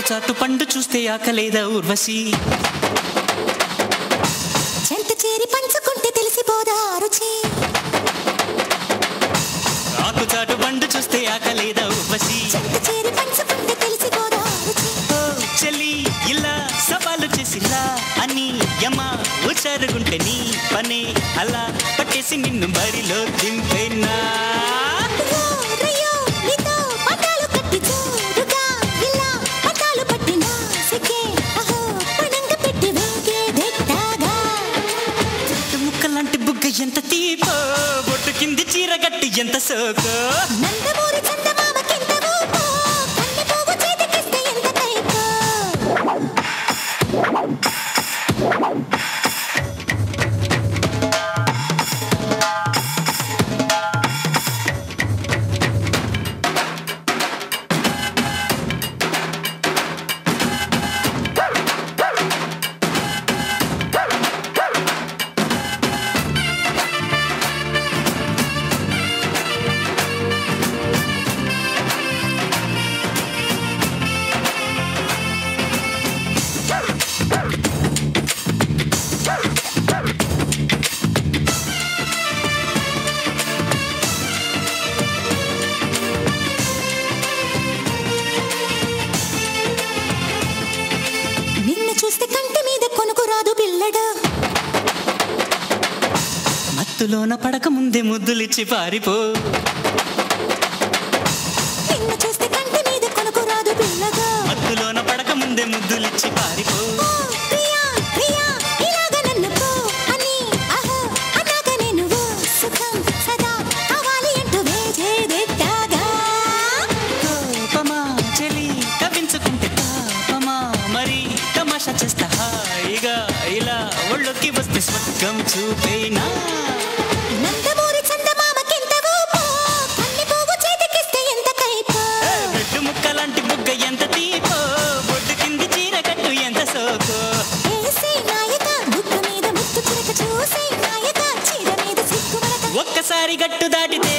చాటు పండు చూస్తే ఆకలేదా ఊర్వశి చెంత చేరి పంచుకుంటే తెలిసిపోదా రుచి ఆకు చాటు పండు చూస్తే ఆకలేదా ఊర్వశి చెంత చేరి పంచుకుంటే తెలిసిపోదా రుచి ఓ చెల్లి ఇలా సవాలు చేసిలా అని యమ ఉచారుగుంటే నీ పనే అలా పట్టేసి నిన్ను బరిలో దింపేనా రయ్యో, రయ్యో, నీతో పటాలు కట్టి జోరుగా ఇలా పటాలు పట్టిన సిక్కే అహో పణంగ పెట్టి వేగే దిట్టాగా చెట్టు ముక్కలాంటి బుగ్గ ఎంత తీపో బొట్టు కింది చీర గట్టి ఎంత సోకో నందమూరి చందమామకింత ఊపో కన్నె పువ్వు చేతికిస్తే ఎంత కైపో నిన్ను చూస్తే కంటి మీద కొనుకు రాదు పిల్లడా మత్తులోన పడక ముందే ముద్దులిచ్చి పారిపో నిన్ను చూస్తే కంటి మీద కొనుకు రాదు పిల్లగా మత్తులోన పడక ముందే ముద్దులిచ్చి పారిపో ఓ ప్రియా ప్రియా ఇలాగ నన్ను పో అని అహో అన్నాక నేను ఓ సుఖం సదా కావాలి అంటూ వేజేదెట్టాగా కోపమా చెలి కవించుకుంటే తాపమా మరి తమాషా చేస్తా హాయిగా ఇలా ఒళ్ళొక్కి వస్తే స్వర్గం చూపేనా నందమూరి చందమామకింత ఊపో కన్నె పువ్వు చేతికిస్తే ఎంత కైపో రెడ్డు ముక్కలాంటి బుగ్గ ఎంత తీపో బొడ్డు కింది చీర కట్టు ఎంత సోకో ఏసే నాయక బుగ్గ మీద ముత్తు చిరక చూసే నాయక చీర మీద సిగ్గు మరక ఒక్కసారి గట్టు దాటితే